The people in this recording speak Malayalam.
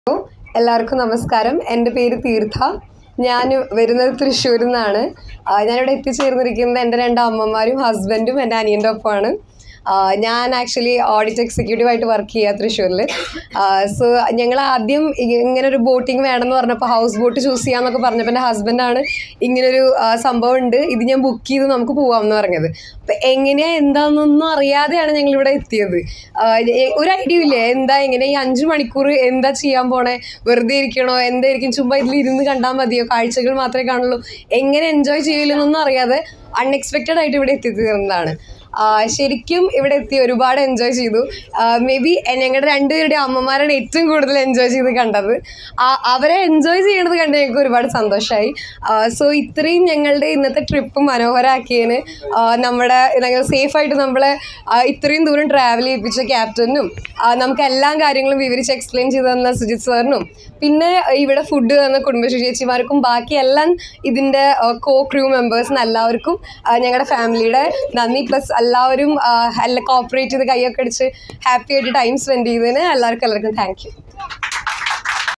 എല്ലാവർക്കും നമസ്കാരം എൻ്റെ പേര് തീർത്ഥ ഞാൻ വരുന്നത് തൃശ്ശൂരിൽ നിന്നാണ് ആ, ഞാനിവിടെ എത്തിച്ചേർന്നിരിക്കുന്നത് എൻ്റെ രണ്ട് അമ്മമാരും ഹസ്ബൻഡും എൻ്റെ അനിയൻ്റെ ഒപ്പമാണ് ആ, ഞാൻ ആക്ച്വലി ഓഡിറ്റ് എക്സിക്യൂട്ടീവായിട്ട് വർക്ക് ചെയ്യുക തൃശ്ശൂരിൽ സോ ഞങ്ങൾ ആദ്യം ഇ- ഇങ്ങനെ ഒരു ബോട്ടിങ് വേണമെന്ന് പറഞ്ഞപ്പോൾ ഹൗസ് ബോട്ട് ചൂസ് ചെയ്യാമെന്നൊക്കെ പറഞ്ഞപ്പോൾ എൻ്റെ ഹസ്ബൻഡാണ് ഇങ്ങനൊരു ആ, സംഭവം ഉണ്ട് ഇത് ഞാൻ ബുക്ക് ചെയ്ത് നമുക്ക് പോവാമെന്ന് പറഞ്ഞത് അപ്പം എങ്ങനെയാ എന്താണെന്നൊന്നും അറിയാതെയാണ് ഞങ്ങൾ ഇവിടെ എത്തിയത് ആ, എ- ഒരു ഐഡിയ ഇല്ലേ എന്താ എങ്ങനെ ഈ അഞ്ച് മണിക്കൂർ എന്താ ചെയ്യാൻ പോണേ വെറുതെ ഇരിക്കണോ എന്തായിരിക്കും ചുമ്മാ ഇതിൽ ഇരുന്ന് കണ്ടാൽ മതിയോ കാഴ്ചകൾ മാത്രമേ കാണുള്ളൂ എങ്ങനെ എൻജോയ് ചെയ്യില്ലെന്നൊന്നും അറിയാതെ അൺഎക്സ്പെക്റ്റഡ് ആയിട്ട് ഇവിടെ എത്തിത്തീർന്നതാണ് ആ, ശരിക്കും ഇവിടെ എത്തി ഒരുപാട് എൻജോയ് ചെയ്തു മേ ബി ഞങ്ങളുടെ രണ്ടുപേരുടെ അമ്മമാരാണ് ഏറ്റവും കൂടുതൽ എൻജോയ് ചെയ്ത് കണ്ടത് ആ, അവരെ എൻജോയ് ചെയ്യണത് കണ്ട് ഞങ്ങൾക്ക് ഒരുപാട് സന്തോഷമായി സോ ഇത്രയും ഞങ്ങളുടെ ഇന്നത്തെ ട്രിപ്പ് മനോഹരമാക്കിയതിന് ആ, നമ്മുടെ ഞങ്ങൾ സേഫായിട്ട് നമ്മളെ ആ, ഇത്രയും ദൂരം ട്രാവൽ ചെയ്യിപ്പിച്ച ക്യാപ്റ്റനും നമുക്ക് എല്ലാ കാര്യങ്ങളും വിവരിച്ച് എക്സ്പ്ലെയിൻ ചെയ്ത് തന്ന സുജിത് സാറിനും പിന്നെ ഇവിടെ ഫുഡ് തന്ന കുടുംബശ്രീ ചേച്ചിമാർക്കും ബാക്കി എല്ലാം ഇതിൻ്റെ കോ ക്രൂ മെമ്പേഴ്സിന് എല്ലാവർക്കും ആ, ഞങ്ങളുടെ ഫാമിലിയുടെ നന്ദി പ്ലസ് എല്ലാവരും ആ, എല്ലാം കോപ്പറേറ്റ് ചെയ്ത് കൈയൊക്കെ അടിച്ച് ഹാപ്പി ആയിട്ട് ടൈം സ്പെൻഡ് ചെയ്തതിന് എല്ലാവർക്കും എല്ലാവർക്കും താങ്ക് യു